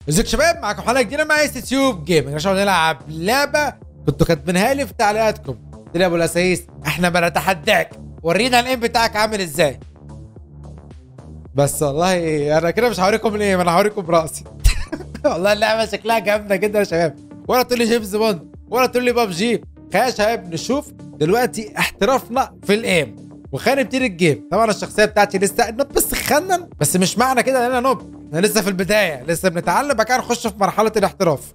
ازيك شباب معاكم حلقه جديده مع اس تيوب جيمنج عشان نلعب لعبه كنتوا كاتبينها لي في تعليقاتكم قلت لي يا ابو الاسايس احنا بنتحداك ورينا الام بتاعك عامل ازاي بس والله انا كده مش هوريكم الايه انا هوريكم براسي والله اللعبه شكلها جامده جدا يا شباب ولا تقول لي جيمس بوند ولا تقول لي بابجي خلينا يا شباب نشوف دلوقتي احترافنا في الايم وخلينا نبتدي الجيم طبعا الشخصيه بتاعتي لسه بس خنن بس مش معنى كده ان انا نوب احنا لسه في البدايه لسه بنتعلم بعد كده نخش في مرحله الاحتراف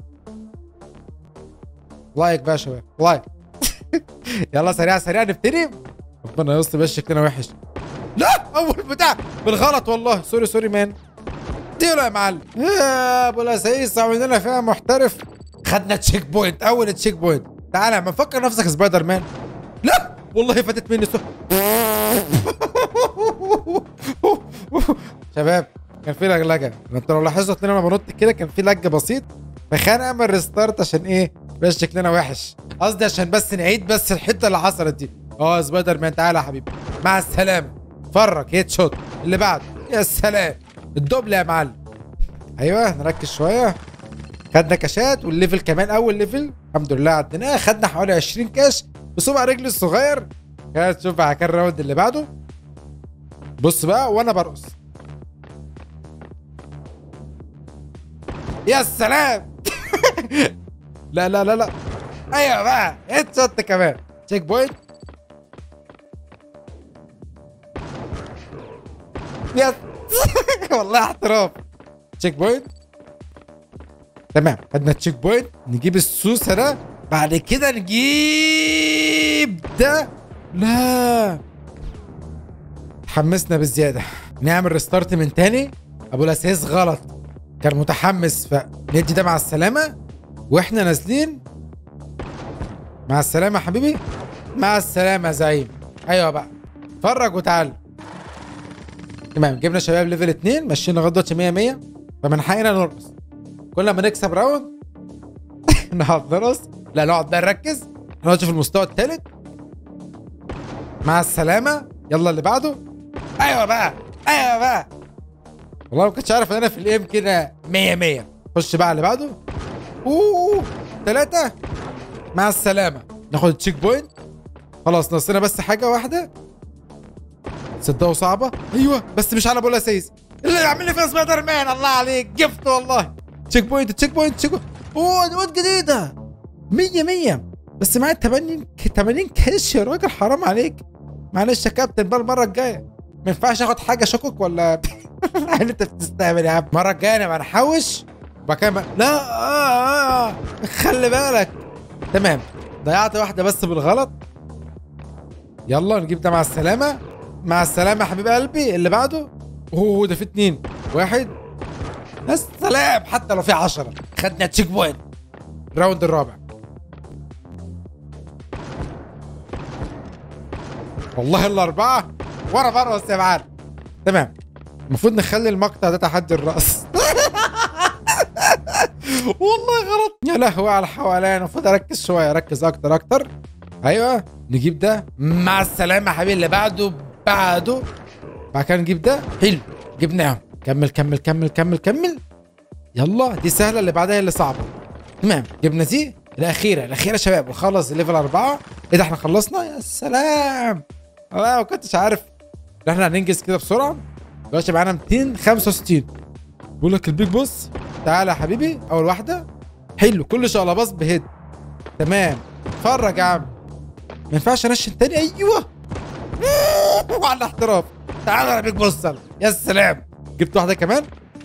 لايك بقى يا شباب لايك يلا سريع سريع نبتدي ربنا يستر بس شكلنا وحش لا اول بتاع بالغلط والله سوري سوري مان اديله يا معلم يا ابو الاسايس عملنا فيها محترف خدنا تشيك بوينت اول تشيك بوينت تعالى ما فكر نفسك سبايدر مان لا والله فاتت مني سو شباب كان في لجلجه انت لو لاحظت ان انا بنط كده كان في لجه بسيط فخلينا اعمل ريستارت عشان ايه بس شكلنا وحش قصدي عشان بس نعيد بس الحته اللي حصلت دي اه سبايدر مان تعالى يا حبيبي مع السلامه اتفرج هيت شوت اللي بعده يا سلام الدبل يا معلم ايوه نركز شويه خدنا كاشات والليفل كمان اول ليفل الحمد لله عديناه خدنا حوالي 20 كاش بصبع رجلي الصغير خلينا نشوف بقى كان الراوند اللي بعده بص بقى وانا برقص يا سلام لا لا لا لا ايوه بقى هيت شوت كمان تشيك بوينت يس والله احتراف تشيك بوينت تمام خدنا تشيك بوينت نجيب السوسه ده بعد كده نجيب ده لا حمسنا بزياده نعمل ريستارت من تاني ابو الاساس غلط كان متحمس فندي ده مع السلامه واحنا نازلين مع السلامه يا حبيبي مع السلامه يا زعيم ايوه بقى اتفرج وتعال تمام جبنا شباب ليفل 2 ماشيين لغايه دلوقتي 100 100 فمن حقنا نرقص كل ما نكسب راوند نقعد نرقص لا نقعد بقى نركز نقعد في المستوى الثالث مع السلامه يلا اللي بعده ايوه بقى ايوه بقى والله ما كنتش عارف ان انا في الايم كده 100 100 خش بقى اللي بعده اوه ثلاثة مع السلامة ناخد تشيك بوينت خلاص ناقصنا بس حاجة واحدة تصدقوا صعبة ايوه بس مش على بولا سيز اللي يعمل لي فيها سبايدر مان الله عليك جفت والله تشيك بوينت تشيك بوينت تشيك بوينت اوه دي واد جديدة 100 100 بس معايا 80 80 كاش يا راجل حرام عليك معلش يا كابتن بقى المرة الجاية ما ينفعش اخد حاجة شكك ولا انت بتستهبل يا عم المرة الجاية نبقى نحوش وبعد كده بقى- لا آه آه خلي بالك تمام ضيعت واحدة بس بالغلط يلا نجيب ده مع السلامة مع السلامة يا حبيب قلبي اللي بعده اوه ده في اتنين واحد يا سلام حتى لو في عشرة خدنا تشيك بوينت الراوند الرابع والله الأربعة ورا برقص يا معلم تمام المفروض نخلي المقطع ده تحدي الرأس والله غلط يا لهوي على الحوالين المفروض اركز شويه اركز اكتر اكتر ايوه نجيب ده مع السلامه يا حبيبي اللي بعده بعده بعد كده نجيب ده حلو جبناه كمل كمل كمل كمل كمل يلا دي سهله اللي بعدها هي اللي صعبه تمام جبنا دي الاخيره الاخيره يا شباب وخلص الليفل اربعه ايه ده احنا خلصنا يا سلام والله ما كنتش عارف ان احنا هننجز كده بسرعه دلوقتي معانا 265 بقول لك البيج بوس تعالى يا حبيبي اول واحده حلو كل شقلباص بهيد تمام اتفرج يا عم ما ينفعش انشن تاني ايوه على الاحتراف تعالى يا بيج بوس يلا. يا سلام جبت واحده كمان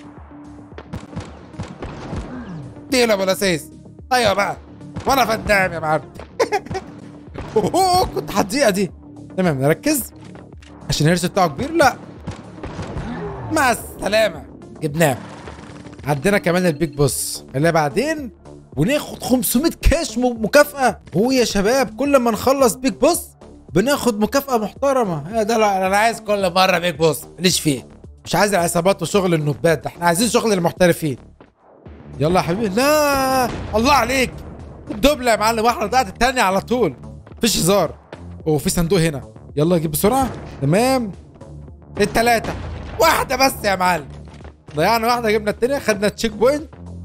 دي ابو الاساس ايوه بقى وانا فدام يا معلم اوه كنت هتضيع دي تمام نركز عشان الهرس بتاعه كبير لا مع السلامه جبناه عندنا كمان البيج بوس اللي بعدين وناخد 500 كاش م- مكافأة هو يا شباب كل ما نخلص بيج بوس بناخد مكافأة محترمة يا ده لا انا عايز كل مرة بيج بوس ماليش فيه مش عايز العصابات وشغل النوبات ده احنا عايزين شغل المحترفين يلا يا حبيبي لا الله عليك الدبلة يا معلم واحدة ضاعت التانية على طول مفيش هزار اوه في صندوق هنا يلا جيب بسرعة تمام التلاتة واحدة بس يا معلم ضيعنا واحدة جبنا التانية خدنا تشيك بوينت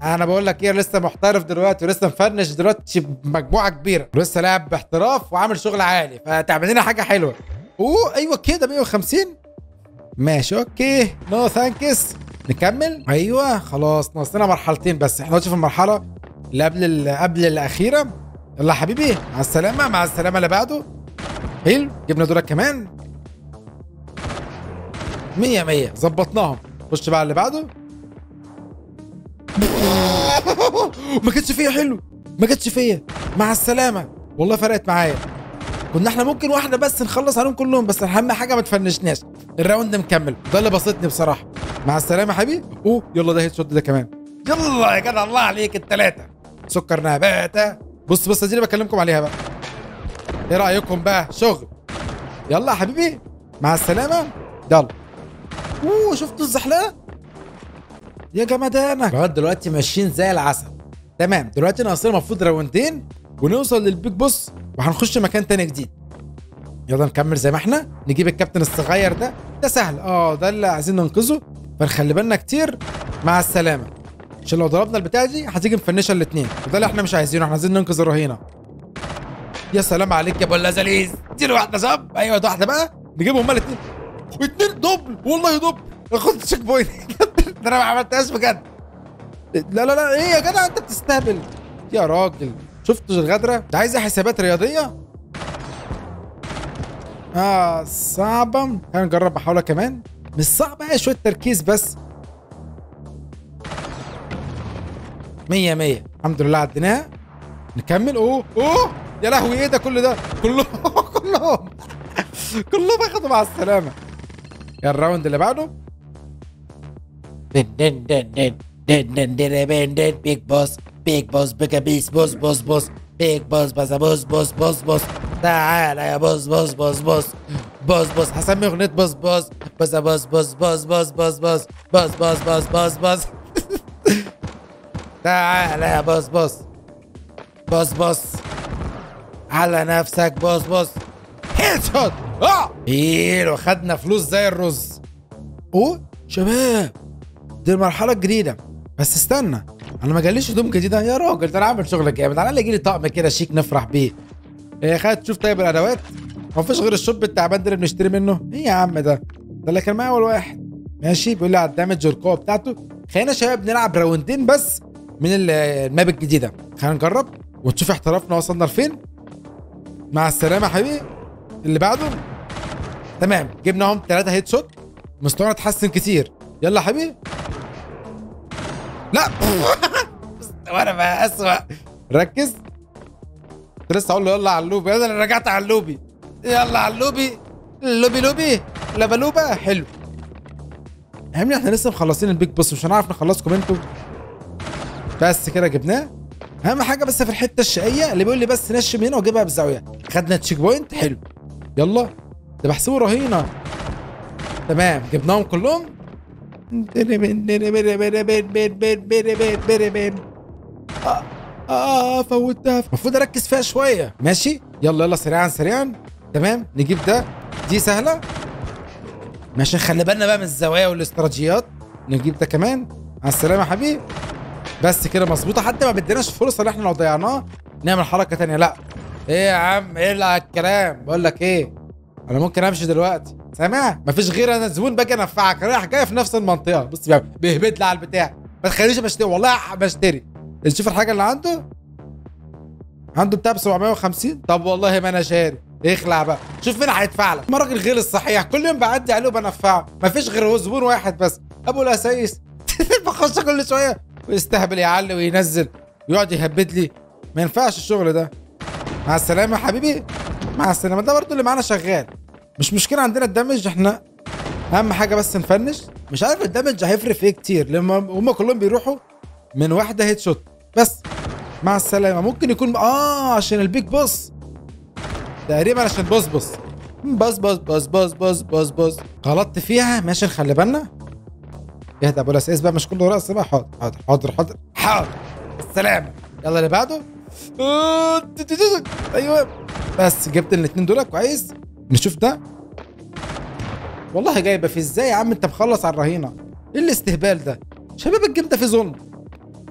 انا بقول لك ايه لسه محترف دلوقتي ولسه مفنش دلوقتي بمجموعه كبيره ولسه لاعب باحتراف وعامل شغل عالي فتعمل لنا حاجه حلوه اوه ايوه كده 150 ماشي اوكي نو ثانكس نكمل ايوه خلاص ناقصنا مرحلتين بس احنا دلوقتي في المرحله اللي قبل اللي قبل الاخيره يلا يا حبيبي مع السلامه مع السلامه اللي بعده حلو جبنا دولك كمان مية مية ظبطناهم خش بقى اللي بعده ما كانتش فيا حلو ما كانتش فيا مع السلامة والله فرقت معايا كنا احنا ممكن واحدة بس نخلص عليهم كلهم بس اهم حاجة ما تفنشناش الراوند مكمل ده اللي بسطني بصراحة مع السلامة يا حبيبي اوه يلا ده هيت شوت ده كمان يلا يا جدع الله عليك التلاتة سكر نباتة بص بص دي اللي بكلمكم عليها بقى ايه رأيكم بقى شغل يلا يا حبيبي مع السلامة يلا اوه شفتوا الزحلقة يا جمدانك لغايه دلوقتي ماشيين زي العسل تمام دلوقتي ناقصنا المفروض راوندين ونوصل للبيج بوس وهنخش مكان تاني جديد يلا نكمل زي ما احنا نجيب الكابتن الصغير ده ده سهل اه ده اللي عايزين ننقذه فنخلي بالنا كتير مع السلامه عشان لو ضربنا البتاع دي هتيجي مفنشه الاثنين وده اللي احنا مش عايزينه احنا عايزين ننقذ الرهينه يا سلام عليك يا ابو اللذيذ اديله واحده صب ايوه ده واحده بقى نجيبهم هما الاثنين اتنين دبل والله دبل خد تشيك بوينت ده انا ما عملتهاش بجد لا لا لا ايه يا جدع انت بتستهبل يا راجل شفتوا الغدره ده عايزه حسابات رياضيه اه صعبه خلينا نجرب محاوله كمان مش صعبه هي شويه تركيز بس مية مية الحمد لله عديناها نكمل اوه اوه يا لهوي ايه ده كل ده كلهم كلهم كلهم اخدوا مع السلامه يا الراوند اللي بعده دن دن دن دن دن دن دن دن دن بيج بوس بيج بوس بيجا بيس بوس بوس بوس بيج بوس بس بوس بوس بوس بوس تعالى يا بوس بوس بوس بوس بوس بوس هسمي اغنية بوس بوس بوس بوس بوس بوس بوس بوس بوس بوس بوس بوس بوس بوس تعالى يا بوس بوس بوس بوس على نفسك بوس بوس هيد شوت اه حلو خدنا فلوس زي الرز اوه شباب دي المرحله الجديده بس استنى انا ما جاليش هدوم جديده يا راجل ده انا عامل شغل جامد على الاقل يجي لي طقم كده شيك نفرح بيه ايه خد تشوف طيب الادوات ما فيش غير الشوب التعبان ده اللي بنشتري منه ايه يا عم ده ده اللي كان معايا اول واحد ماشي بيقول لي على الدامج والقوه بتاعته خلينا يا شباب نلعب راوندين بس من ال- الماب الجديده خلينا نجرب ونشوف احترافنا وصلنا لفين مع السلامه يا حبيبي اللي بعده تمام جبناهم ثلاثة هيد شوت مستوانا اتحسن كتير يلا يا حبيبي لا مستوانا بقى اسوأ ركز كنت لسه اقول له يلا على اللوبي انا اللي رجعت على اللوبي يلا على اللوبي لوبي لوبي لبلوبة حلو احنا احنا لسه مخلصين البيج بوس مش هنعرف نخلصكم انتوا بس كده جبناه اهم حاجه بس في الحته الشقيه اللي بيقول لي بس نشم هنا وجيبها بالزاويه خدنا تشيك بوينت حلو يلا ده بحسبه رهينه تمام جبناهم كلهم اه اه فوتها المفروض اركز فيها شويه ماشي يلا يلا سريعا سريعا تمام نجيب ده دي سهله ماشي خلي بالنا بقى من الزوايا والاستراتيجيات نجيب ده كمان على السلامه يا حبيبي بس كده مظبوطه حتى ما بديناش فرصه ان احنا لو ضيعناها نعمل حركه تانية لا ايه يا عم ايه اللي على الكلام بقول لك ايه انا ممكن امشي دلوقتي سامع مفيش غير انا زبون باجي انفعك رايح جاي في نفس المنطقه بص بقى بيهبط لي على البتاع ما تخلينيش بشتري والله بشتري نشوف الحاجه اللي عنده عنده بتاع ب 750 طب والله ما انا شاري اخلع بقى شوف مين هيدفع لك ما راجل غير الصحيح كل يوم بعدي عليه وبنفعه مفيش غير هو زبون واحد بس ابو الاسايس بخش كل شويه ويستهبل يعلي وينزل ويقعد يهبد لي ما ينفعش الشغل ده مع السلامه يا حبيبي مع السلامه ده برضو اللي معانا شغال مش مشكله عندنا الدمج احنا اهم حاجه بس نفنش مش عارف الدمج هيفرق في ايه كتير لما هم كلهم بيروحوا من واحده هيد شوت بس مع السلامه ممكن يكون اه عشان البيج بوس تقريبا عشان بوس بوس بوس بوس بوس بوس بوس بوس بوس غلطت فيها ماشي نخلي بالنا اهدى ابو الاساس بقى مش كله رأس بقى حاضر حاضر حاضر حاضر حاضر السلام يلا اللي بعده آه، تي- تي- تي- ايوه بس جبت الاثنين دول كويس نشوف ده والله جايبه في ازاي يا عم انت مخلص على الرهينه ايه الاستهبال ده شباب الجيم ده في ظلم